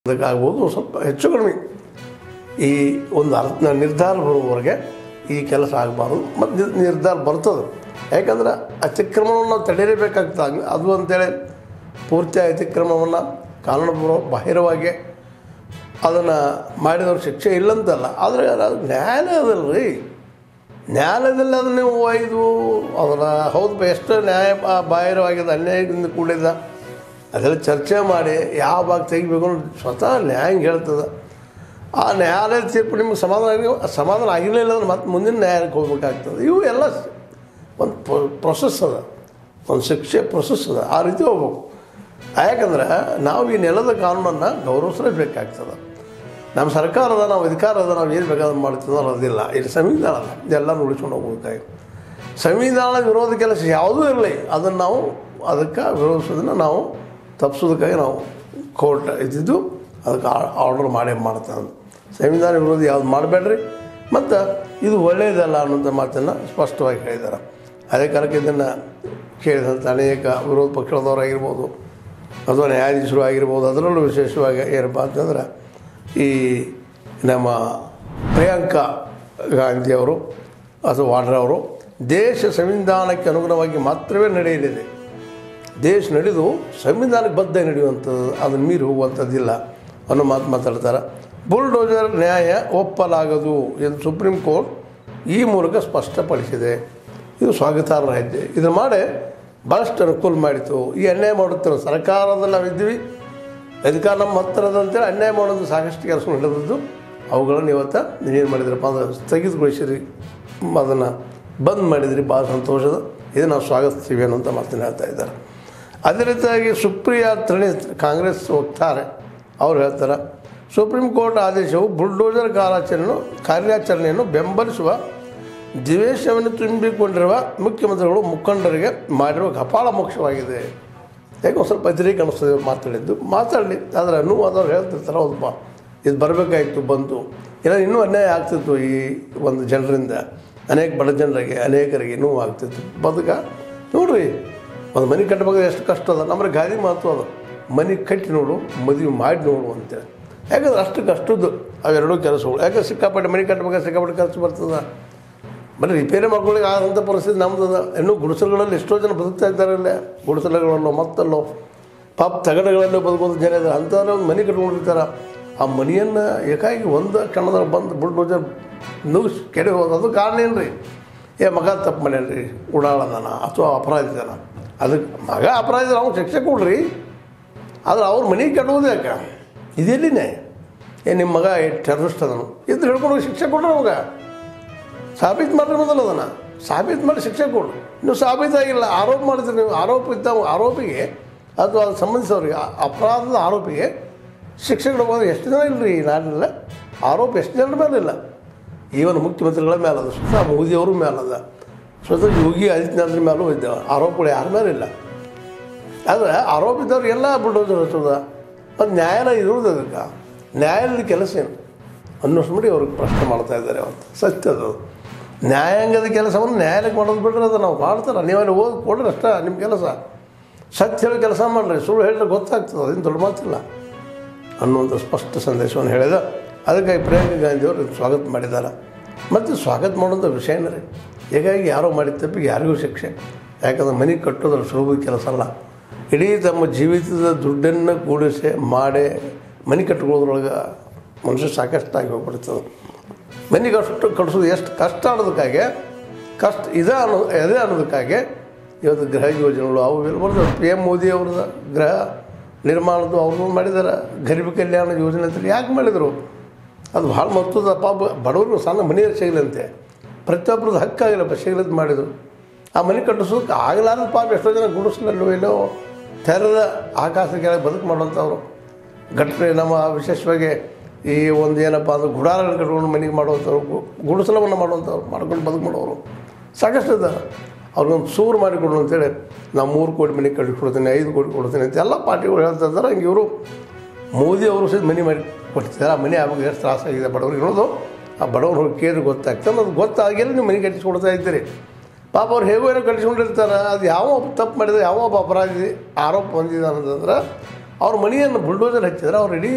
ಅದಕ್ಕಾಗ್ಬೋದು ಸ್ವಲ್ಪ ಹೆಚ್ಚು ಕಡಿಮೆ ಈ ಒಂದು ಅರ್ಥ ನಿರ್ಧಾರ ಬರುವವರೆಗೆ ಈ ಕೆಲಸ ಆಗಬಾರ್ದು ಮತ್ತು ನಿರ್ಧಾರ ಬರ್ತದೆ ಯಾಕಂದ್ರೆ ಅತಿಕ್ರಮವನ್ನು ನಾವು ತಡೆಯಲೇಬೇಕಾಗ್ತದೆ ಅದು ಅಂತೇಳಿ ಪೂರ್ತಿ ಅತಿಕ್ರಮವನ್ನು ಕಾನೂನು ಬಾಹಿರವಾಗಿ ಅದನ್ನು ಮಾಡಿದವ್ರ ಶಿಕ್ಷೆ ಇಲ್ಲಂತಲ್ಲ ಆದರೆ ಅದು ನ್ಯಾಯಾಲಯದಲ್ರಿ ನ್ಯಾಯಾಲಯದಲ್ಲಿ ಅದನ್ನು ನೀವು ಒಯ್ದು ಅದರ ಹೌದು ಎಷ್ಟು ನ್ಯಾಯ ಬಾ- ಬಾಹಿರವಾಗಿದೆ ಅನ್ಯಾಯದಿಂದ ಕೂಡಿದ ಅದೆಲ್ಲ ಚರ್ಚೆ ಮಾಡಿ ಯಾವ ಭಾಗ ತೆಗಿಬೇಕು ಅನ್ನೋದು ಸ್ವತಃ ನ್ಯಾಯ ಹೇಳ್ತದೆ ಆ ನ್ಯಾಯಾಲಯದ ತೀರ್ಪು ನಿಮ್ಗೆ ಸಮಾಧಾನ ಆಗಿ ಸಮಾಧಾನ ಆಗಿರಲಿಲ್ಲ ಅಂದ್ರೆ ಮತ್ತೆ ಮುಂದಿನ ನ್ಯಾಯಾಲಯಕ್ಕೆ ಹೋಗ್ಬೇಕಾಗ್ತದೆ ಇವು ಎಲ್ಲ ಸ- ಒಂದು ಪ್ರೊಸೆಸ್ ಅದ ಒಂದು ಶಿಕ್ಷೆ ಪ್ರೊಸೆಸ್ ಅದ ಆ ರೀತಿ ಹೋಗ್ಬೇಕು ಯಾಕಂದ್ರೆ ನಾವು ಈ ನೆಲದ ಕಾನೂನನ್ನು ಗೌರವಿಸಲೇಬೇಕಾಗ್ತದೆ ನಮ್ಮ ಸರ್ಕಾರ ಅದ ನಾವು ಅಧಿಕಾರ ಅದ ನಾವು ಏನು ಬೇಕಾದ್ರೂ ಮಾಡ್ತೀವಿ ಅನ್ನೋದು ಅದಿಲ್ಲ ಇದು ಸಂವಿಧಾನ ಅದ ಇದೆಲ್ಲ ಉಳಿಸ್ಕೊಂಡು ಹೋಗ್ಬೇಕಾಗಿ ಸಂವಿಧಾನ ವಿರೋಧ ಕೆಲಸ ಯಾವುದೂ ಇರಲಿ ಅದನ್ನು ನಾವು ಅದಕ್ಕೆ ವಿರೋಧಿಸೋದನ್ನು ನಾವು ತಪ್ಪಿಸೋದಕ್ಕಾಗಿ ನಾವು ಕೋರ್ಟ್ ಇದ್ದಿದ್ದು ಅದಕ್ಕೆ ಆರ್ಡರ್ ಮಾಡೇ ಮಾಡ್ತಾನೆ ಸಂವಿಧಾನ ವಿರೋಧಿ ಯಾವ್ದು ಮಾಡಬೇಡ್ರಿ ಮತ್ತು ಇದು ಒಳ್ಳೆಯದಲ್ಲ ಅನ್ನೋಂಥ ಮಾತನ್ನು ಸ್ಪಷ್ಟವಾಗಿ ಹೇಳಿದ್ದಾರೆ ಅದೇ ಕಾಲಕ್ಕೆ ಇದನ್ನು ಕೇಳಿದಂಥ ಅನೇಕ ವಿರೋಧ ಪಕ್ಷದವರಾಗಿರ್ಬೋದು ಅಥವಾ ನ್ಯಾಯಾಧೀಶರು ಆಗಿರ್ಬೋದು ಅದರಲ್ಲೂ ವಿಶೇಷವಾಗಿ ಏನಪ್ಪ ಅಂತಂದ್ರೆ ಈ ನಮ್ಮ ಪ್ರಿಯಾಂಕಾ ಗಾಂಧಿಯವರು ಅಥವಾ ವಾಡ್ರಾ ಅವರು ದೇಶ ಸಂವಿಧಾನಕ್ಕೆ ಅನುಗುಣವಾಗಿ ಮಾತ್ರವೇ ನಡೆಯಲಿದೆ ದೇಶ ನಡೆದು ಸಂವಿಧಾನಕ್ಕೆ ಬದ್ಧ ನಡೆಯುವಂಥದ್ದು ಅದನ್ನು ಮೀರಿ ಹೋಗುವಂಥದ್ದಿಲ್ಲ ಅನ್ನೋ ಮಾತು ಮಾತಾಡ್ತಾರೆ ಬುಲ್ಡೋಜರ್ ನ್ಯಾಯ ಒಪ್ಪಲಾಗದು ಎಂದು ಸುಪ್ರೀಂ ಕೋರ್ಟ್ ಈ ಮೂಲಕ ಸ್ಪಷ್ಟಪಡಿಸಿದೆ ಇದು ಸ್ವಾಗತಾರ್ಹ ಹೆಜ್ಜೆ ಇದನ್ನು ಮಾಡಿ ಭಾಳಷ್ಟು ಅನುಕೂಲ ಮಾಡಿತು ಈ ಅನ್ಯಾಯ ಮಾಡುತ್ತಿರೋ ಸರ್ಕಾರದಲ್ಲಿ ನಾವಿದ್ದೀವಿ ಅಧಿಕಾರ ನಮ್ಮ ಹತ್ತಿರ ಅದ ಅಂತೇಳಿ ಅನ್ಯಾಯ ಮಾಡೋದು ಸಾಕಷ್ಟು ಕೆಲಸ ನಡೆದದ್ದು ಅವುಗಳನ್ನು ಇವತ್ತು ನೀವೇನು ಮಾಡಿದ್ರಪ್ಪ ಅಂದ್ರೆ ಸ್ಥಗಿತಗೊಳಿಸಿರಿ ಅದನ್ನು ಬಂದ್ ಮಾಡಿದ್ರಿ ಭಾಳ ಸಂತೋಷದ ಇದು ನಾವು ಸ್ವಾಗತಿಸ್ತೀವಿ ಅನ್ನೋಂಥ ಮಾತನ್ನು ಹೇಳ್ತಾ ಇದ್ದಾರೆ ಅದೇ ರೀತಿಯಾಗಿ ಸುಪ್ರಿಯಾ ತ್ರಿಣಿತ್ ಕಾಂಗ್ರೆಸ್ ವಕ್ತಾರೆ ಅವ್ರು ಹೇಳ್ತಾರೆ ಸುಪ್ರೀಂ ಕೋರ್ಟ್ ಆದೇಶವು ಬುಲ್ಡೋಜರ್ ಕಾರ್ಯಾಚರಣೆಯನ್ನು ಕಾರ್ಯಾಚರಣೆಯನ್ನು ಬೆಂಬಲಿಸುವ ದ್ವೇಷವನ್ನು ತುಂಬಿಕೊಂಡಿರುವ ಮುಖ್ಯಮಂತ್ರಿಗಳು ಮುಖಂಡರಿಗೆ ಮಾಡಿರುವ ಕಪಾಳ ಮೋಕ್ಷವಾಗಿದೆ ಯಾಕೆ ಒಂದು ಸ್ವಲ್ಪ ವ್ಯತಿರೇಕ ಅನ್ನಿಸ್ತದೆ ಇವ್ರು ಮಾತಾಡಿದ್ದು ಮಾತಾಡಲಿ ಆದರೆ ನೋವು ಆದವ್ರು ಹೇಳ್ತಿರ್ತಾರೆ ಹೌದಪ್ಪ ಇದು ಬರಬೇಕಾಗಿತ್ತು ಬಂತು ಇಲ್ಲ ಇನ್ನೂ ಅನ್ಯಾಯ ಆಗ್ತಿತ್ತು ಈ ಒಂದು ಜನರಿಂದ ಅನೇಕ ಬಡ ಜನರಿಗೆ ಅನೇಕರಿಗೆ ನೋವು ಆಗ್ತಿತ್ತು ಬದುಕ ನೋಡ್ರಿ ಒಂದು ಮನೆ ಕಟ್ಟಬೇಕಾದ್ರೆ ಎಷ್ಟು ಕಷ್ಟ ಅದ ನಮ್ಮಲ್ಲಿ ಗಾದಿ ಮಾತು ಅದು ಮನೆ ಕಟ್ಟಿ ನೋಡು ಮದುವೆ ಮಾಡಿ ನೋಡು ಅಂತೇಳಿ ಯಾಕಂದ್ರೆ ಅಷ್ಟು ಕಷ್ಟದ್ದು ಅವೆರಡೂ ಕೆಲಸಗಳು ಯಾಕೆ ಸಿಕ್ಕಾಪಟ್ಟೆ ಮನೆ ಕಟ್ಟಬೇಕಾದ್ರೆ ಸಿಕ್ಕಾಪಟ್ಟೆ ಖರ್ಚು ಬರ್ತದೆ ಬರೀ ರಿಪೇರಿ ಮಾಡ್ಕೊಳ್ಳಿಕ್ಕೆ ಆದಂಥ ಪರಿಸ್ಥಿತಿ ನಮ್ದು ಅದ ಇನ್ನೂ ಗುಡಿಸಲುಗಳಲ್ಲಿ ಎಷ್ಟೋ ಜನ ಬದುಕ್ತಾ ಇದ್ದಾರೆ ಅಲ್ಲೇ ಗುಡಿಸಲುಗಳಲ್ಲೋ ಮತ್ತಲ್ಲೋ ಪಾಪ ತಗಡುಗಳಲ್ಲೋ ಬದುಕೋದು ಜನ ಇದ್ದಾರೆ ಅಂಥವ್ರು ಒಂದು ಮನೆ ಕಟ್ಕೊಂಡಿರ್ತಾರೆ ಆ ಮನೆಯನ್ನು ಏಕಾಗಿ ಒಂದು ಕ್ಷಣದಲ್ಲಿ ಬಂದು ಬುಲ್ಡೋಜರ್ ನುಗ್ಸ್ ಕೆಡೆ ಹೋದ ಅದು ಕಾರಣ ಏನು ರೀ ಏ ಮಗ ತಪ್ಪು ಮಾಡ್ಯಾನ್ರಿ ಉಡಾಳದನ ಅಥವಾ ಅಪರಾಧಿದನ ಅದಕ್ಕೆ ಮಗ ಅಪರಾಧಿ ಅವ್ನು ಶಿಕ್ಷೆ ಕೊಡ್ರಿ ಆದ್ರೆ ಅವ್ರ ಮನೆಗೆ ಕೆಟ್ಟೋದು ಯಾಕೆ ಇದೆಲ್ಲಿ ನ್ಯಾಯ ಏ ನಿಮ್ಮ ಮಗ ಟೆರರಿಸ್ಟ್ ಅದನು ಇದ್ದು ಹೇಳ್ಕೊಂಡು ಹೋಗಿ ಶಿಕ್ಷೆ ಕೊಡ್ರಿ ಅವಾಗ ಸಾಬೀತು ಮಾಡಿರ್ಬೋದಲ್ಲ ಅದನ್ನು ಸಾಬೀತು ಮಾಡಿ ಶಿಕ್ಷೆ ಕೊಡು ನೀವು ಸಾಬೀತಾಗಿಲ್ಲ ಆರೋಪ ಮಾಡಿದ್ರೆ ನೀವು ಆರೋಪ ಇದ್ದ ಆರೋಪಿಗೆ ಅಥವಾ ಅದು ಸಂಬಂಧಿಸಿದವರಿಗೆ ಆ ಅಪರಾಧದ ಆರೋಪಿಗೆ ಶಿಕ್ಷೆ ಕೊಡ್ಬೋದು ಎಷ್ಟು ಜನ ಇಲ್ಲರಿ ನಾನಿಲ್ಲ ಆರೋಪ ಎಷ್ಟು ಜನರ ಮೇಲೆ ಇಲ್ಲ ಈವನ್ ಮುಖ್ಯಮಂತ್ರಿಗಳ ಮೇಲದ ಸ್ವತಃ ಮೋದಿಯವ್ರ ಮೇಲದ ಸ್ವತಃ ಯೋಗಿ ಆದಿತ್ಯನಾಥ್ರ ಮೇಲೂ ಇದ್ದಾವೆ ಆರೋಪಗಳು ಯಾರ ಮೇಲೆ ಇಲ್ಲ ಆದರೆ ಆರೋಪ ಇದ್ದವ್ರು ಎಲ್ಲ ಬುಲ್ಡೋಜರ್ ಹಚ್ಚೋದ ಅದು ನ್ಯಾಯಾಲಯ ಇರೋದು ಅದಕ್ಕೆ ನ್ಯಾಯಾಲಯದ ಕೆಲಸ ಏನು ಅನ್ನೋಷ್ಟು ಮಾಡಿ ಅವ್ರಿಗೆ ಪ್ರಶ್ನೆ ಮಾಡ್ತಾ ಇದ್ದಾರೆ ಅವತ್ತು ಸತ್ಯ ಅದು ನ್ಯಾಯಾಂಗದ ಕೆಲಸವನ್ನು ನ್ಯಾಯಾಲಯಕ್ಕೆ ಮಾಡೋದು ಬಿಡ್ರೆ ಅದು ನಾವು ಮಾಡ್ತಾರೆ ನೀವು ಅಲ್ಲಿ ಹೋಗಿ ಕೊಡ್ರಿ ಅಷ್ಟೇ ನಿಮ್ಮ ಕೆಲಸ ಸತ್ಯ ಹೇಳಿ ಕೆಲಸ ಮಾಡಿರಿ ಸುಳ್ಳು ಹೇಳಿದ್ರೆ ಗೊತ್ತಾಗ್ತದೆ ಅದೇನು ದೊಡ್ಡ ಮಾತಿಲ್ಲ ಅನ್ನುವಂಥ ಸ್ಪಷ್ಟ ಸಂದೇಶವನ್ನು ಹೇಳಿದ ಅದಕ್ಕಾಗಿ ಪ್ರಿಯಾಂಕಾ ಗಾಂಧಿಯವರು ಇದಕ್ಕೆ ಸ್ವಾಗತ ಮಾಡಿದ್ದಾರೆ ಮತ್ತು ಸ್ವಾಗತ ಮಾಡುವಂಥ ವಿಷಯನೇ ರೀ ಹೀಗಾಗಿ ಯಾರೋ ಮಾಡಿದ ತಪ್ಪಿಗೆ ಯಾರಿಗೂ ಶಿಕ್ಷೆ ಯಾಕಂದ್ರೆ ಮನೆ ಕಟ್ಟೋದ್ರ ಸುಲಭ ಕೆಲಸ ಅಲ್ಲ ಇಡೀ ತಮ್ಮ ಜೀವಿತದ ದುಡ್ಡನ್ನು ಕೂಡಿಸಿ ಮಾಡಿ ಮನೆ ಕಟ್ಕೊಳ್ಳೋದ್ರೊಳಗೆ ಮನುಷ್ಯ ಸಾಕಷ್ಟಾಗಿ ಹೋಗ್ಬಿಡ್ತದೆ ಮನೆಗೆ ಅಷ್ಟು ಕಟ್ಸೋದು ಎಷ್ಟು ಕಷ್ಟ ಅನ್ನೋದಕ್ಕಾಗಿ ಕಷ್ಟ ಇದೆ ಅನ್ನೋ ಅದೇ ಅನ್ನೋದಕ್ಕಾಗಿ ಇವತ್ತು ಗೃಹ ಯೋಜನೆಗಳು ಅವು ಇವು ಬರ್ತವೆ ಪಿ ಎಮ್ ಮೋದಿ ಅವ್ರದ್ದು ಗೃಹ ನಿರ್ಮಾಣದ್ದು ಅವ್ರದ್ದು ಮಾಡಿದ್ದಾರೆ ಗರೀಬ್ ಕಲ್ಯಾಣ ಯೋಜನೆ ಅಂತೇಳಿ ಯಾಕೆ ಮಾಡಿದರು ಅದು ಭಾಳ ಮಹತ್ವದ ಪಾಪ ಬಡವರು ಸಣ್ಣ ಮನೆಯಲ್ಲಿ ಸಿಗಲಂತೆ ಪ್ರತಿಯೊಬ್ಬರದ್ದು ಹಕ್ಕಾಗಿಲ್ಲಪ್ಪ ಸಿಗಲಂತ ಮಾಡಿದರು ಆ ಮನೆ ಕಟ್ಟಿಸೋದಕ್ಕೆ ಆಗಲಾರದ ಪಾಪ ಎಷ್ಟೋ ಜನ ಗುಡಿಸಲಲ್ಲೋ ಎಲ್ಲೋ ತೆರೆದ ಆಕಾಶ ಕೆಳಗೆ ಬದುಕು ಮಾಡುವಂಥವ್ರು ಘಟನೆ ನಮ್ಮ ವಿಶೇಷವಾಗಿ ಈ ಒಂದು ಏನಪ್ಪ ಅಂದ್ರೆ ಗುಡಾರಗಳನ್ನು ಕಟ್ಕೊಂಡು ಮನೆಗೆ ಮಾಡುವಂಥವ್ರು ಗು- ಗುಡಿಸಲವನ್ನು ಮಾಡುವಂಥವ್ರು ಮಾಡ್ಕೊಂಡು ಬದುಕು ಮಾಡೋರು ಸಾಕಷ್ಟು ಇದ್ದಾರೆ ಅವ್ರಿಗೊಂದು ಸೂರು ಮಾಡಿಕೊಡು ಅಂತೇಳಿ ನಾವು ಮೂರು ಕೋಟಿ ಮನೆ ಕಟ್ಟಿಕೊಡ್ತೀನಿ ಐದು ಕೋಟಿ ಕೊಡ್ತೀನಿ ಅಂತ ಎಲ್ಲ ಪಾರ್ಟಿಗಳು ಹೇಳ್ತಾ ಇದ್ದಾರೆ ಹಂಗೆ ಇವರು ಮೋದಿ ಅವರು ಸಹಿತ ಮನೆ ಮಾಡಿ ಕೊಡ್ತಿದ್ದಾರೆ ಆ ಮನೆ ಆವಾಗ ಎಷ್ಟು ತ್ರಾಸಾಗಿದೆ ಬಡವ್ರಿಗೆ ಅನ್ನೋದು ಆ ಬಡವ್ರು ಹೋಗಿ ಕೇಳಿದ್ರೆ ಗೊತ್ತಾಗ್ತದೆ ಅದು ಗೊತ್ತಾಗಿಲ್ಲ ನೀವು ಮನೆ ಕಟ್ಟಿಸ್ಕೊಡ್ತಾ ಇದ್ದೀರಿ ಪಾಪ ಅವ್ರು ಹೇಗೋ ಏನೋ ಕಟ್ಟಿಸ್ಕೊಂಡಿರ್ತಾರೆ ಅದು ಯಾವ ಒಬ್ಬ ತಪ್ಪು ಮಾಡಿದ್ರೆ ಯಾವ ಒಬ್ಬ ಅಪರಾಧಿ ಆರೋಪ ಹೊಂದಿದ ಅಂತಂದ್ರೆ ಅವ್ರ ಮನೆಯನ್ನು ಬುಲ್ಡೋಜರ್ ಹಚ್ಚಿದ್ರೆ ಅವ್ರು ಇಡೀ